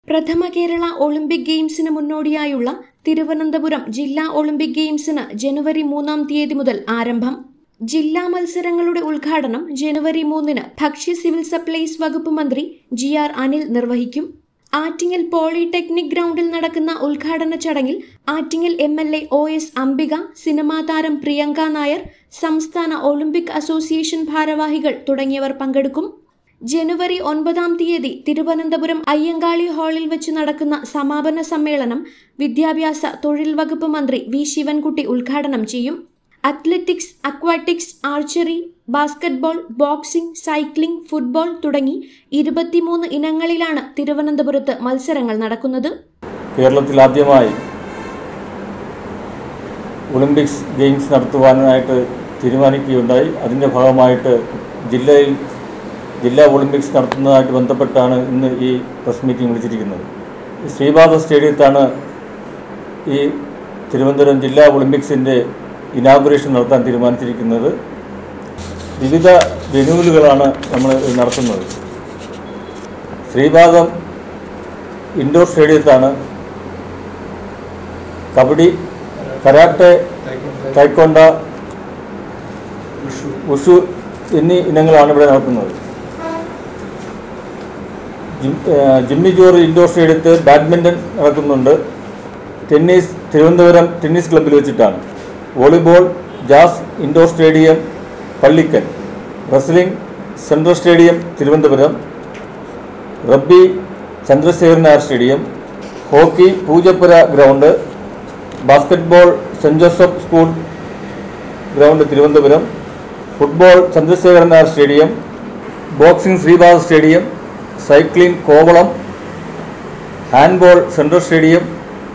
പ്രഥമ കേരള ഒളിമ്പിക് ഗെയിംസിന് മുന്നോടിയായുള്ള തിരുവനന്തപുരം ജില്ലാ ഒളിമ്പിക് ഗെയിംസിന് ജനുവരി മൂന്നാം തീയതി മുതൽ ആരംഭം ജില്ലാ മത്സരങ്ങളുടെ ഉദ്ഘാടനം ജനുവരി മൂന്നിന് ഭക്ഷ്യ സിവിൽ സപ്ലൈസ് വകുപ്പ് മന്ത്രി ജി ആർ അനിൽ നിർവഹിക്കും ആറ്റിങ്ങൽ പോളിടെക്നിക് ഗ്രൗണ്ടിൽ നടക്കുന്ന ഉദ്ഘാടന ചടങ്ങിൽ Attingal M L A O S Ambika cinema താരം പ്രിയങ്ക നായർ സംസ്ഥാന ഒളിമ്പിക് അസോസിയേഷൻ ഭാരവാഹികൾ തുടങ്ങിയവർ പങ്കെടുക്കും ജനുവരി ഒൻപതാം തീയതി തിരുവനന്തപുരം അയ്യങ്കാളി ഹാളിൽ വെച്ച് നടക്കുന്ന സമാപന സമ്മേളനം വിദ്യാഭ്യാസ തൊഴിൽ വകുപ്പ് മന്ത്രി വി ശിവൻകുട്ടി ഉദ്ഘാടനം ചെയ്യും athletics aquatics archery basketball boxing cycling football തുടങ്ങി ഇരുപത്തിമൂന്ന് ഇനങ്ങളിലാണ് തിരുവനന്തപുരത്ത് മത്സരങ്ങൾ നടക്കുന്നത് കേരളത്തിൽ ആദ്യമായി ഒളിമ്പിക്സ് ഗെയിംസ് നടത്തുവാനായിട്ട് തീരുമാനിക്കുകയുണ്ടായി അതിൻ്റെ ഭാഗമായിട്ട് ജില്ലയിൽ ജില്ലാ ഒളിമ്പിക്സ് നടത്തുന്നതായിട്ട് ബന്ധപ്പെട്ടാണ് ഇന്ന് ഈ പ്രസ് മീറ്റിംഗ് വിളിച്ചിരിക്കുന്നത് ഈ ശ്രീപാദ സ്റ്റേഡിയത്താണ് ഈ തിരുവനന്തപുരം ജില്ലാ ഒളിമ്പിക്സിൻ്റെ ഇനാഗുറേഷൻ നടത്താൻ തീരുമാനിച്ചിരിക്കുന്നത് വിവിധ വെന്യൂലുകളാണ് നമ്മൾ ഇത് നടത്തുന്നത് ശ്രീപാദം ഇൻഡോർ സ്റ്റേഡിയത്താണ് കബഡി കരാട്ടെ തൈക്കൊണ്ട ഉഷു എന്നീ ഇനങ്ങളാണ് ഇവിടെ നടത്തുന്നത് ജിം- ഏഹ് ജിമ്മി ജോർജ് ഇൻഡോർ സ്റ്റേഡിയത്തിൽ ബാഡ്മിൻ്റൺ നടക്കുന്നുണ്ട് ടെന്നീസ് തിരുവനന്തപുരം ടെന്നീസ് ക്ലബ്ബിൽ വെച്ചിട്ടാണ് വോളിബോൾ ജാസ് indoor stadium Pallikkal wrestling central stadium Thiruvananthapuram റബ്ബി Chandrasekharan Nair stadium hockey Poojappura ground basketball saint Joseph school ground Thiruvananthapuram football Chandrasekharan Nair stadium boxing Sreepada stadium cycling Kovalam handball central stadium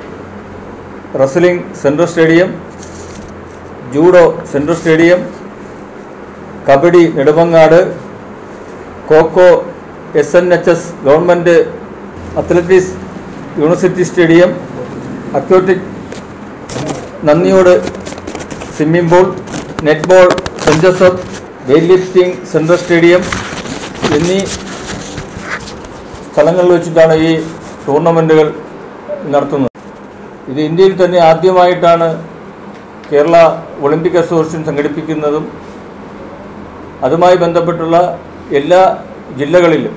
wrestling central stadium judo central stadium kabaddi Nedumangad coco S N H S government athletics university stadium aquatic Nandiyode swimming pool netball saint Joseph weight lifting central stadium എന്നീ സ്ഥലങ്ങളിൽ വെച്ചിട്ടാണ് ഈ ടൂർണമെൻറ്റുകൾ നടത്തുന്നത് ഇത് ഇന്ത്യയിൽ തന്നെ ആദ്യമായിട്ടാണ് Kerala Olympic association സംഘടിപ്പിക്കുന്നതും അതുമായി ബന്ധപ്പെട്ടുള്ള എല്ലാ ജില്ലകളിലും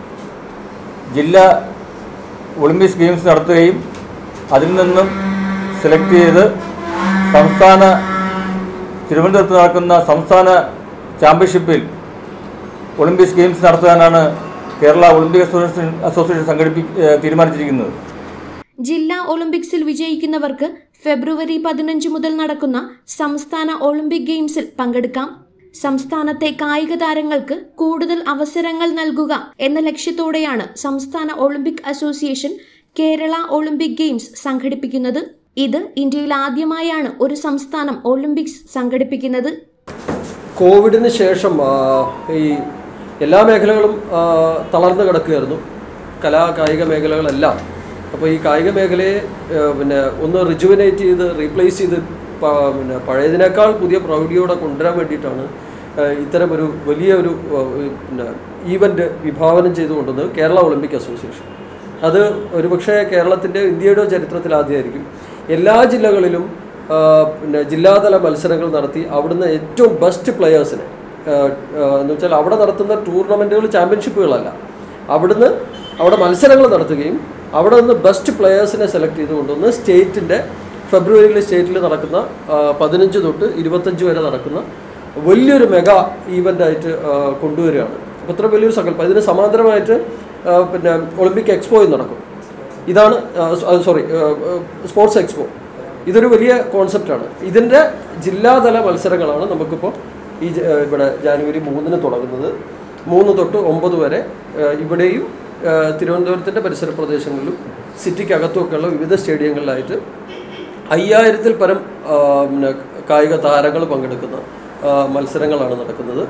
ജില്ലാ ഒളിമ്പിക്സ് ഗെയിംസ് നടത്തുകയും അതിൽ നിന്നും സെലക്ട് ചെയ്ത് സംസ്ഥാന തിരുവനന്തപുരത്ത് നടക്കുന്ന സംസ്ഥാന ചാമ്പ്യൻഷിപ്പിൽ ഒളിമ്പിക്സ് ഗെയിംസ് നടത്താനാണ് കേരള ഒളിമ്പിക് അസോസിയേഷൻ അസോസിയേഷൻ സംഘടിപ്പി ഏഹ് തീരുമാനിച്ചിരിക്കുന്നത് ജില്ലാ ഒളിമ്പിക്സിൽ വിജയിക്കുന്നവർക്ക് ഫെബ്രുവരി പതിനഞ്ച് മുതൽ നടക്കുന്ന സംസ്ഥാന ഒളിമ്പിക് ഗെയിംസിൽ പങ്കെടുക്കാം സംസ്ഥാനത്തെ കായിക താരങ്ങൾക്ക് കൂടുതൽ അവസരങ്ങൾ നൽകുക എന്ന ലക്ഷ്യത്തോടെയാണ് സംസ്ഥാന Olympic association Kerala Olympic games സംഘടിപ്പിക്കുന്നത് ഇത് ഇന്ത്യയിൽ ആദ്യമായാണ് ഒരു സംസ്ഥാനം ഒളിമ്പിക്സ് സംഘടിപ്പിക്കുന്നത് കോവിഡിന് ശേഷം ആ, ഈ എല്ലാ മേഖലകളും ആ, തളർന്നു കിടക്കുകയായിരുന്നു കലാ കായിക മേഖലകളെല്ലാം അപ്പോൾ ഈ കായിക മേഖലയെ ആ, പിന്നെ ഒന്ന് റിജുവനേറ്റ് ചെയ്ത് റീപ്ലേസ് ചെയ്ത് പ- പിന്നെ പഴയതിനേക്കാൾ പുതിയ പ്രൗഢിയോടെ കൊണ്ടുവരാൻ വേണ്ടിയിട്ടാണ് ആ, ഇത്തരം ഒരു വലിയ ഒരു ആ, പിന്നെ ഈവൻ്റ് വിഭാവനം ചെയ്തു കൊണ്ടുവന്നത് കേരള ഒളിമ്പിക് അസോസിയേഷൻ അത് ഒരുപക്ഷെ കേരളത്തിൻ്റെ ഇന്ത്യയുടെ ചരിത്രത്തിൽ ആദ്യമായിരിക്കും എല്ലാ ജില്ലകളിലും ആ, പിന്നെ ജില്ലാതല മത്സരങ്ങൾ നടത്തി അവിടുന്ന് ഏറ്റവും ബെസ്റ്റ് പ്ലെയേഴ്സിനെ എന്ന് വെച്ചാൽ അവിടെ നടത്തുന്ന ടൂർണമെൻറ്റുകൾ ചാമ്പ്യൻഷിപ്പുകളല്ല അവിടുന്ന് അവിടെ മത്സരങ്ങൾ നടത്തുകയും അവിടെ നിന്ന് ബെസ്റ്റ് പ്ലെയേഴ്സിനെ സെലക്ട് ചെയ്ത് കൊണ്ടുവന്ന് സ്റ്റേറ്റിൻ്റെ ഫെബ്രുവരിയിൽ സ്റ്റേറ്റിൽ നടക്കുന്ന ആ, പതിനഞ്ച് തൊട്ട് ഇരുപത്തഞ്ച് വരെ നടക്കുന്ന വലിയൊരു മെഗാ ഈവൻ്റായിട്ട് കൊണ്ടുവരികയാണ് അപ്പോൾ ഇത്ര വലിയൊരു സങ്കല്പം ഇതിന് സമാന്തരമായിട്ട് ആ, പിന്നെ ഒളിമ്പിക് എക്സ്പോയും നടക്കും ഇതാണ് സോറി സ്പോർട്സ് എക്സ്പോ ഇതൊരു വലിയ കോൺസെപ്റ്റാണ് ഇതിൻ്റെ ജില്ലാതല മത്സരങ്ങളാണ് നമുക്കിപ്പോൾ ഈ ജ- ആ, ഇവിടെ ജാനുവരി മൂന്നിന് തുടങ്ങുന്നത് മൂന്ന് തൊട്ട് ഒമ്പത് വരെ ആ, ഇവിടെയും ആ, തിരുവനന്തപുരത്തിൻ്റെ പരിസര പ്രദേശങ്ങളിലും സിറ്റിക്കകത്തുമൊക്കെയുള്ള വിവിധ സ്റ്റേഡിയങ്ങളിലായിട്ട് അയ്യായിരത്തിൽ പരം ആ, പിന്നെ കായിക താരങ്ങൾ പങ്കെടുക്കുന്ന ആ, മത്സരങ്ങളാണ് നടക്കുന്നത്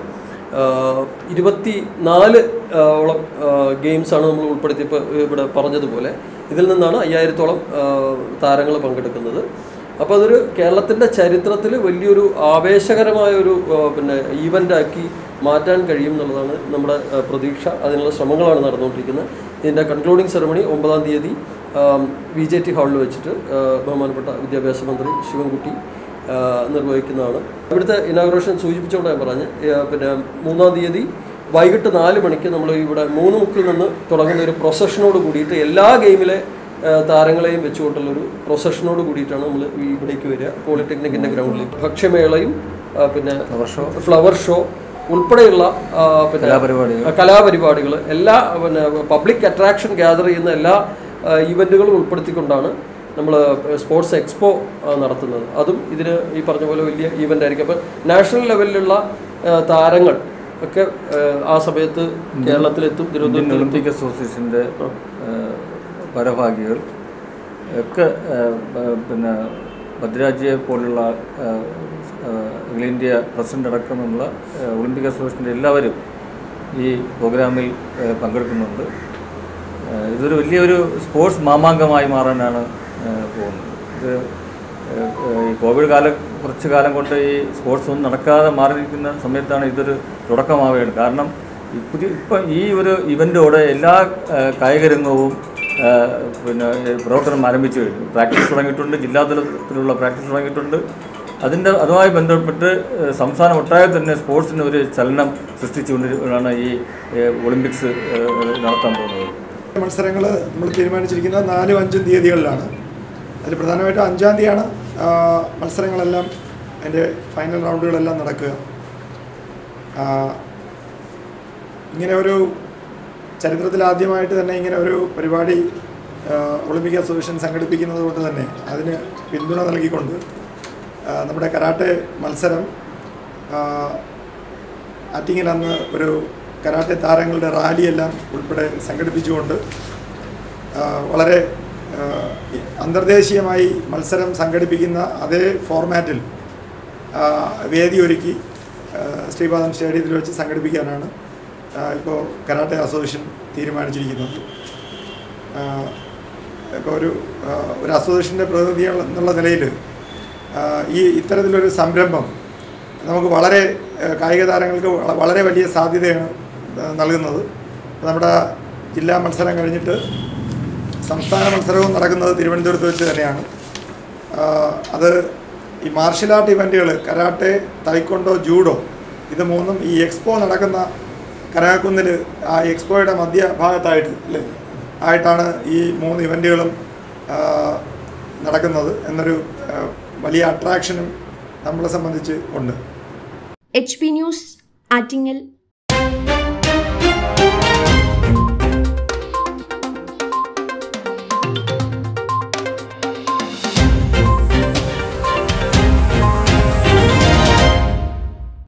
ഇരുപത്തി നാല് ഓളം ഗെയിംസാണ് നമ്മൾ ഉൾപ്പെടുത്തി ഇപ്പോൾ ഇവിടെ പറഞ്ഞതുപോലെ ഇതിൽ നിന്നാണ് അയ്യായിരത്തോളം താരങ്ങൾ പങ്കെടുക്കുന്നത് അപ്പോൾ അതൊരു കേരളത്തിൻ്റെ ചരിത്രത്തിൽ വലിയൊരു ആവേശകരമായ ഒരു ആ, പിന്നെ ഈവൻ്റാക്കി മാറ്റാൻ കഴിയും എന്നുള്ളതാണ് നമ്മുടെ ആ, പ്രതീക്ഷ അതിനുള്ള ശ്രമങ്ങളാണ് നടന്നുകൊണ്ടിരിക്കുന്നത് ഇതിൻ്റെ കൺക്ലൂഡിംഗ് സെറമണി ഒമ്പതാം തീയതി വി ജെ ടി ഹാളിൽ വെച്ചിട്ട് ആ, ബഹുമാനപ്പെട്ട വിദ്യാഭ്യാസ മന്ത്രി ശിവൻകുട്ടി ആ, നിർവഹിക്കുന്നതാണ് ഇവിടുത്തെ ഇനാഗുറേഷൻ സൂചിപ്പിച്ചുകൊണ്ട് ഞാൻ പറഞ്ഞ് ആ, പിന്നെ മൂന്നാം തീയതി വൈകിട്ട് നാല് മണിക്ക് നമ്മൾ ഇവിടെ മൂന്ന് മുക്കിൽ നിന്ന് തുടങ്ങുന്ന ഒരു പ്രൊസഷനോട് കൂടിയിട്ട് എല്ലാ ഗെയിമിലെ ആ, താരങ്ങളെയും വെച്ചുകൊണ്ടുള്ളൊരു പ്രൊസഷനോട് കൂടിയിട്ടാണ് നമ്മൾ ഇവിടേക്ക് വരിക പോളിടെക്നിക്കിൻ്റെ ഗ്രൗണ്ടിലേക്ക് ഭക്ഷ്യമേളയും ആ, പിന്നെ ഷോ ഫ്ലവർ ഷോ ഉൾപ്പെടെയുള്ള ആ, പിന്നെ കലാപരിപാടികൾ കലാപരിപാടികൾ എല്ലാ പിന്നെ പബ്ലിക് അട്രാക്ഷൻ ഗ്യാദർ ചെയ്യുന്ന എല്ലാ ഈവൻറ്റുകളും ഉൾപ്പെടുത്തിക്കൊണ്ടാണ് നമ്മൾ സ്പോർട്സ് എക്സ്പോ നടത്തുന്നത് അതും ഇതിന് ഈ പറഞ്ഞ പോലെ വലിയ ഈവൻ്റ് ആയിരിക്കും അപ്പോൾ നാഷണൽ ലെവലിലുള്ള ആ, താരങ്ങൾ ഒക്കെ ആ, ആ സമയത്ത് കേരളത്തിലെത്തും ഇന്ത്യൻ തിരുവനന്തപുരത്ത് ഒളിമ്പിക് അസോസിയേഷൻ്റെ ഭാരവാഹികൾ ഒക്കെ ഏഹ്, ഏഹ്, പിന്നെ ഭദ്രാജിയെ പോലുള്ള ഏഹ്, ഏഹ്, അഖിലേന്ത്യാ പ്രസിഡന്റ് അടക്കമുള്ള ഏഹ്, ഒളിമ്പിക് അസോസിയേഷൻ്റെ എല്ലാവരും ഈ പ്രോഗ്രാമിൽ ഏഹ്, പങ്കെടുക്കുന്നുണ്ട് ഏഹ്, ഇതൊരു വലിയൊരു സ്പോർട്സ് മാമാങ്കമായി മാറാനാണ് ഏഹ്, പോകുന്നത് ഇത് ഏഹ്, ഏഹ്, ഈ കോവിഡ് കാലം കുറച്ച് കാലം കൊണ്ട് ഈ സ്പോർട്സ് ഒന്നും നടക്കാതെ മാറിയിരിക്കുന്ന സമയത്താണ് ഇതൊരു തുടക്കമാവുകയാണ് കാരണം ഈ പുതിയ ഇപ്പം ഈ ഒരു ഇവൻ്റോടെ എല്ലാ ഏഹ്, കായിക രംഗവും ഏഹ്, പിന്നെ ഏഹ്, പ്രവർത്തനം ആരംഭിച്ചു കഴിഞ്ഞു പ്രാക്ടീസ് തുടങ്ങിയിട്ടുണ്ട് ജില്ലാതലത്തിലുള്ള പ്രാക്ടീസ് തുടങ്ങിയിട്ടുണ്ട് അതിൻ്റെ അതുമായി ബന്ധപ്പെട്ട് ഏഹ്, സംസ്ഥാനം ഒട്ടാകെ തന്നെ സ്പോർട്സിന് ഒരു ചലനം സൃഷ്ടിച്ചുകൊണ്ടാണ് ഈ ഏഹ്, ഒളിമ്പിക്സ് ഏഹ്, നടത്താൻ പോകുന്നത് മത്സരങ്ങൾ നമ്മൾ തീരുമാനിച്ചിരിക്കുന്നത് നാലും അഞ്ചും തീയതികളിലാണ് അതിൽ പ്രധാനമായിട്ടും അഞ്ചാം തീയതിയാണ് ആ, മത്സരങ്ങളെല്ലാം അതിൻ്റെ ഫൈനൽ റൗണ്ടുകളെല്ലാം നടക്കുക ആ, ഇങ്ങനെ ഒരു ചരിത്രത്തിൽ ആദ്യമായിട്ട് തന്നെ ഇങ്ങനെ ഒരു പരിപാടി ആ, ഒളിമ്പിക് അസോസിയേഷൻ സംഘടിപ്പിക്കുന്നത് കൊണ്ട് തന്നെ അതിന് പിന്തുണ നൽകിക്കൊണ്ട് ആ, നമ്മുടെ കരാട്ടെ മത്സരം ആ, ആറ്റിങ്ങിൽ അന്ന് ഒരു കരാട്ടെ താരങ്ങളുടെ റാലിയെല്ലാം ഉൾപ്പെടെ സംഘടിപ്പിച്ചുകൊണ്ട് ആ, വളരെ ആ, ഈ അന്തർദേശീയമായി മത്സരം സംഘടിപ്പിക്കുന്ന അതേ ഫോർമാറ്റിൽ ആ, വേദി ഒരുക്കി ആ, ശ്രീപാദം സ്റ്റേഡിയത്തിൽ വെച്ച് സംഘടിപ്പിക്കാനാണ് ഇപ്പോൾ കരാട്ടെ അസോസിയേഷൻ തീരുമാനിച്ചിരിക്കുന്നത് ആ, ഇപ്പോൾ ഒരു ആ, ഒരു അസോസിയേഷൻ്റെ പ്രതിനിധി എന്നുള്ള നിലയിൽ ആ, ഈ ഇത്തരത്തിലൊരു സംരംഭം നമുക്ക് വളരെ ആ, കായിക താരങ്ങൾക്ക് വള- വളരെ വലിയ സാധ്യതയാണ് ആ, നൽകുന്നത് നമ്മുടെ ജില്ലാ മത്സരം കഴിഞ്ഞിട്ട് സംസ്ഥാന മത്സരവും നടക്കുന്നത് തിരുവനന്തപുരത്ത് വെച്ച് തന്നെയാണ് ആ, അത് ഈ മാർഷൽ ആർട്ട് ഇവൻറ്റുകൾ കരാട്ടെ തൈക്കൊണ്ടോ ജൂഡോ ഇത് മൂന്നും ഈ എക്സ്പോ നടക്കുന്ന കനകക്കുന്നിൽ ആ എക്സ്പോയുടെ മധ്യഭാഗത്തായിട്ട് അല്ലേ ആയിട്ടാണ് ഈ മൂന്ന് ഇവൻറ്റുകളും നടക്കുന്നത് എന്നൊരു ആ, വലിയ അട്രാക്ഷനും നമ്മളെ സംബന്ധിച്ച് ഉണ്ട് എച്ച് പി ന്യൂസ് ആറ്റിങ്ങൽ